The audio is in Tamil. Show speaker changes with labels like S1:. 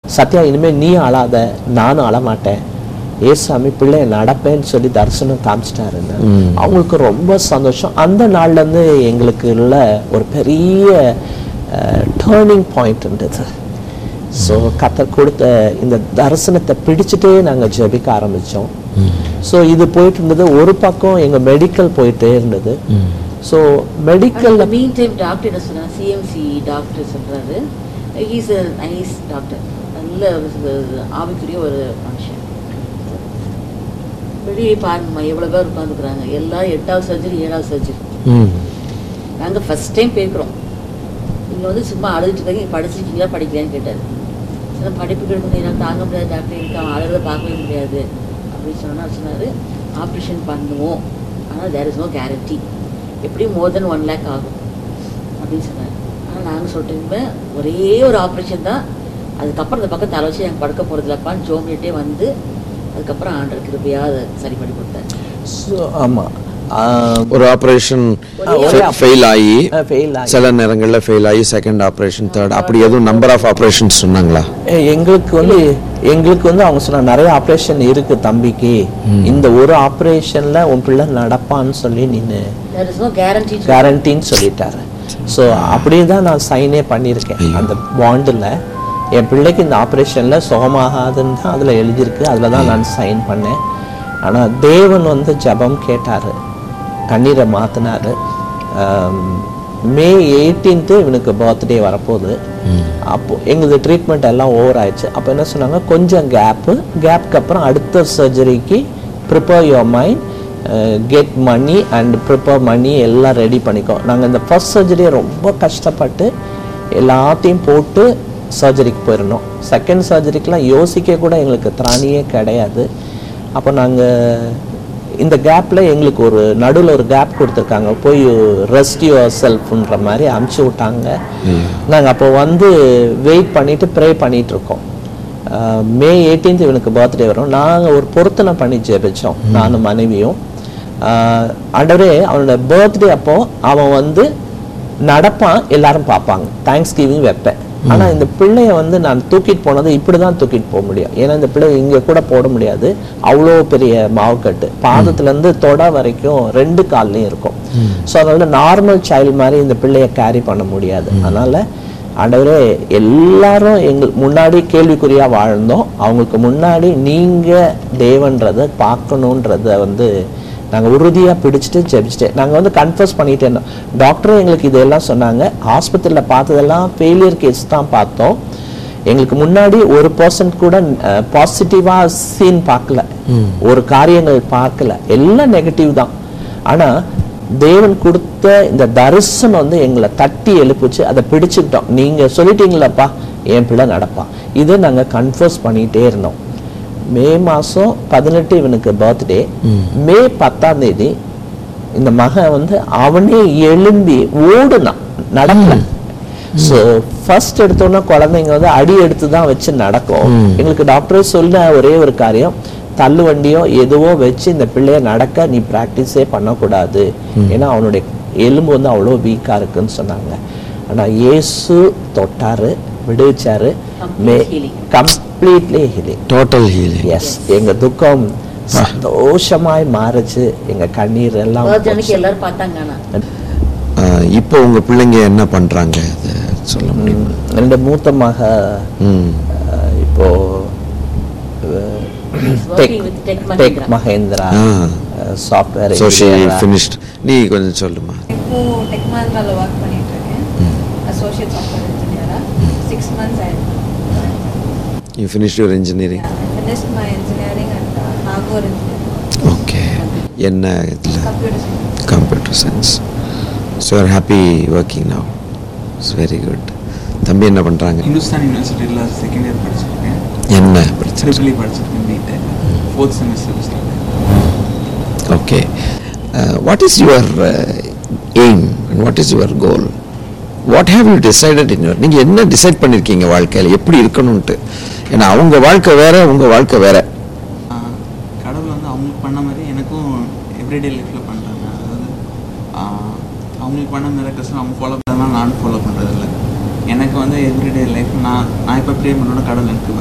S1: சத்யா இனிமேல் நீ அழாத நானும் அழமாட்டேன் ஏசாமி பிள்ளை நடப்பேன்னு சொல்லி தரிசனம் காமிச்சிட்டாருன்னு அவங்களுக்கு ரொம்ப சந்தோஷம் அந்த நாள்ல இருந்து எங்களுக்கு உள்ள ஒரு பெரிய டேர்னிங் பாயிண்ட் இருந்தது ஸோ கத்தர் கொடுத்த இந்த தரிசனத்தை பிடிச்சிட்டே நாங்கள் ஜெபிக்க ஆரம்பித்தோம் ஸோ இது போயிட்டு இருந்தது ஒரு பக்கம் எங்கள் மெடிக்கல் போயிட்டே இருந்தது so medical
S2: mean time doctor என்ன சொன்னாங்க சிஎம்சி டாக்டர் சொல்றாரு ஹீஸ் அ நைஸ் டாக்டர் நல்ல ஒரு ஆவிக்குரிய ஒரு மனுஷன் வெளியே பாருங்கம்மா எவ்வளோ பேர் உட்காந்துக்கிறாங்க எல்லாரும் எட்டாவது சர்ஜரி ஏழாவது சர்ஜரி
S1: ம்
S2: நாங்கள் ஃபஸ்ட் டைம் போயிருக்கிறோம் நீங்கள் வந்து சும்மா அழுதுட்டு இருக்கீங்க படிச்சிருக்கீங்களா படிக்கலையான்னு கேட்டார் சில படிப்பு கிடைக்கும் என்னால் தாங்க முடியாது டாக்டர் எனக்கு அவன் அழுகிறத பார்க்கவே முடியாது அப்படின்னு சொன்னா சொன்னார் ஆப்ரேஷன் பண்ணுவோம் ஆனால் தேர் இஸ் நோ கேரண்டி எப்படியும் மோர் தென் ஒன் லேக் ஆகும் அப்படின்னு சொன்னார் ஆனால் நாங்கள் சொல்லிட்டு ஒரே ஒரு ஆப்ரேஷன் தான் அதுக்கப்புறம் இந்த பக்கம் தலை வச்சு எனக்கு படுக்க போகிறதில்லப்பான்னு ஜோமிட்டே வந்து அதுக்கப்புறம் ஆண்டர் கிருபையாக அதை சரி பண்ணி கொடுத்தாரு
S1: ஸோ ஆமாம்
S3: ஒரு ஆப்ரேஷன்
S1: ஒரே
S3: ஃபெயில் ஆகி
S1: ஃபெயில் ஆகி
S3: சில நேரங்களில் ஃபெயில் ஆகி செகண்ட் ஆப்ரேஷன் தேர்ட் அப்படி எதுவும் நம்பர் ஆஃப் ஆப்ரேஷன்ஸ் சொன்னாங்களா
S1: ஏ, எங்களுக்கு வந்து எங்களுக்கு வந்து அவங்க சொன்னாங்க நிறைய ஆப்ரேஷன் இருக்கு தம்பிக்கு இந்த ஒரு ஆப்ரேஷன்ல உன் பிள்ளை நடப்பான்னு சொல்லி நீனு
S2: தேர் இஸ் நோ கேரண்டி
S1: கேரண்டின்னு சொல்லிட்டாரு ஸோ அப்படியே தான் நான் சைனே பண்ணியிருக்கேன் அந்த பாண்டில் என் பிள்ளைக்கு இந்த ஆப்ரேஷனில் சுகமாகாதுன்னு தான் அதில் எழுதியிருக்கு அதில் தான் நான் சைன் பண்ணேன் ஆனால் தேவன் வந்து ஜெபம் கேட்டார் கண்ணீரை மாற்றினாரு மே எயிட்டீன்த்து இவனுக்கு பர்த்டே வரப்போகுது அப்போ எங்களது ட்ரீட்மெண்ட் எல்லாம் ஓவர் ஆயிடுச்சு அப்போ என்ன சொன்னாங்க கொஞ்சம் கேப்பு கேப்க்கு அப்புறம் அடுத்த சர்ஜரிக்கு prepare your mind get money and prepare money எல்லாம் ரெடி பண்ணிக்கோ நாங்கள் இந்த ஃபர்ஸ்ட் சர்ஜரியை ரொம்ப கஷ்டப்பட்டு எல்லாத்தையும் போட்டு சர்ஜரிக்கு போயிருந்தோம் செகண்ட் சர்ஜரிக்கெலாம் யோசிக்க கூட எங்களுக்கு திராணியே கிடையாது அப்போ நாங்கள் இந்த கேப்பில் எங்களுக்கு ஒரு நடுவில் ஒரு கேப் கொடுத்துருக்காங்க போய் ரெஸ்ட் யுவர் செல்ஃப்ன்ற மாதிரி அமுச்சு விட்டாங்க நாங்கள் அப்போ வந்து வெயிட் பண்ணிட்டு ப்ரே பண்ணிட்டு இருக்கோம் அஹ் மே 18th இவனுக்கு பர்த்டே வரும் நாங்கள் ஒரு பொருத்தனை பண்ணி ஜெபிச்சோம் நானும் மனைவியும் அஹ் ஆண்டவரே அவனோட பர்த்டே அப்போ அவன் வந்து நடப்பான் எல்லாரும் பார்ப்பாங்க தேங்க்ஸ் கிவிங் வைப்பேன் ஆனா இந்த பிள்ளைய வந்து நான் தூக்கிட்டு போனது இப்படி தான் தூக்கிட்டு போக முடியும் ஏன்னா இந்த பிள்ளை இங்க கூட போட முடியாது அவ்வளோ பெரிய மாவுக்கட்டு பாதத்துல இருந்து தொட வரைக்கும் ரெண்டு கால்லையும் இருக்கும் ஸோ அதனால நார்மல் சைல்டு மாதிரி இந்த பிள்ளைய கேரி பண்ண முடியாது அதனால ஆண்டவரே எல்லாரும் எங்கள் முன்னாடி கேள்விக்குறியா வாழ்ந்தோம் அவங்களுக்கு முன்னாடி நீங்க தேவன்றதை பார்க்கணுன்றத வந்து நாங்க உறுதியா பிடிச்சிட்டு ஜெபிச்சுட்டு நாங்க வந்து கன்ஃபர்ஸ் பண்ணிட்டே இருந்தோம் டாக்டரும் எங்களுக்கு இதெல்லாம் சொன்னாங்க ஹாஸ்பிட்டல்ல பார்த்ததெல்லாம் ஃபெயிலியர் கேஸ் தான் பார்த்தோம் எங்களுக்கு முன்னாடி ஒரு பர்சன்ட் கூட பாசிட்டிவா சீன் பார்க்கல ஒரு காரியங்கள் பார்க்கல எல்லாம் நெகட்டிவ் தான் ஆனா தேவன் கொடுத்த இந்த தரிசனம் வந்து எங்களை தட்டி எழுப்புச்சு அதை பிடிச்சுக்கிட்டோம் நீங்க சொல்லிட்டீங்களப்பா என் பிள்ளை நடப்பான் இதை நாங்க கன்ஃபர்ஸ் பண்ணிட்டே இருந்தோம் மே மாசம் பதினெட்டு இவனுக்கு பர்த்டே மே பத்தாம் தேதி இந்த மகன் வந்து அவனே எழும்பி ஓடுனான் நடக்கல ஸோ ஃபர்ஸ்ட் எடுத்தோன்னா குழந்தைங்க வந்து அடி எடுத்து தான் வச்சு நடக்கும் எங்களுக்கு டாக்டரே சொன்ன ஒரே ஒரு காரியம் தள்ளு வண்டியோ எதுவோ வச்சு இந்த பிள்ளைய நடக்க நீ ப்ராக்டிஸே பண்ணக்கூடாது ஏன்னா அவனுடைய எலும்பு வந்து அவ்வளோ வீக்காக இருக்குன்னு சொன்னாங்க ஆனா இயேசு தொட்டாரு விடுவிச்சாரு may
S2: Complete healing.
S1: Completely healing
S3: total healing
S1: yes எங்க துக்கம் சந்தோஷமாய் மாறுச்சு எங்க கண்ணீர் எல்லாம்
S2: பர்த்டே அன்னைக்கு
S1: போச்சு.
S2: எல்லாரும் பார்த்தாங்க ஆனா
S3: இப்போ உங்க பிள்ளைங்க என்ன பண்றாங்க அதை சொல்ல முடியும்
S1: ம், ரெண்டு மூத்த மக
S3: ம்
S1: அஹ், இப்போ
S2: working with Tech
S1: tech
S2: Mahindra.
S1: Mahindra
S3: ah.
S1: Software
S3: so she finished நீ கொஞ்சம் சொல்லுமா
S4: இப்போ டெக் மஹிந்திராவில் ஒர்க் பண்ணிட்டு இருக்கேன் அசோசியேட் சாஃப்ட்வேர் இன்ஜினியராக சிக்ஸ் மந்த்ஸ் ஆயிடுச்சு
S3: you finish your engineering
S4: finished my engineering and Nagore engineering
S3: okay என்ன இதில்
S4: computer science
S3: computer science so are happy working now it's very good தம்பி என்ன பண்ணுறாங்க
S5: இந்துஸ்தான் யூனிவர்சிட்டியில் செகண்ட் இயர் படிச்சிருக்கேன்
S3: என்ன படிச்சு
S5: ட்ரிபிள் படிச்சிருக்கேன் B Tech fourth semester start
S3: okay what is your aim and what is your goal what have you decided in your நீங்கள் என்ன டிசைட் பண்ணியிருக்கீங்க வாழ்க்கையில் எப்படி இருக்கணும்ன்ட்டு ஏன்னா அவங்க வாழ்க்கை வேற உங்கள் வாழ்க்கை வேற
S5: கடவுள் வந்து அவங்களுக்கு பண்ண மாதிரி எனக்கும் எவ்ரிடே லைஃப்பில் பண்ணுறாங்க அதாவது ஆஹ், அவங்களுக்கு பண்ண மிரக்கல்ஸ் அவங்க ஃபாலோ பண்ணலாம் நானும் ஃபாலோ பண்ணுறதில்ல எனக்கு வந்து எவ்ரிடே லைஃப் நான் நான் இப்போ ப்ரே பண்ணோட கடவுள் எனக்கு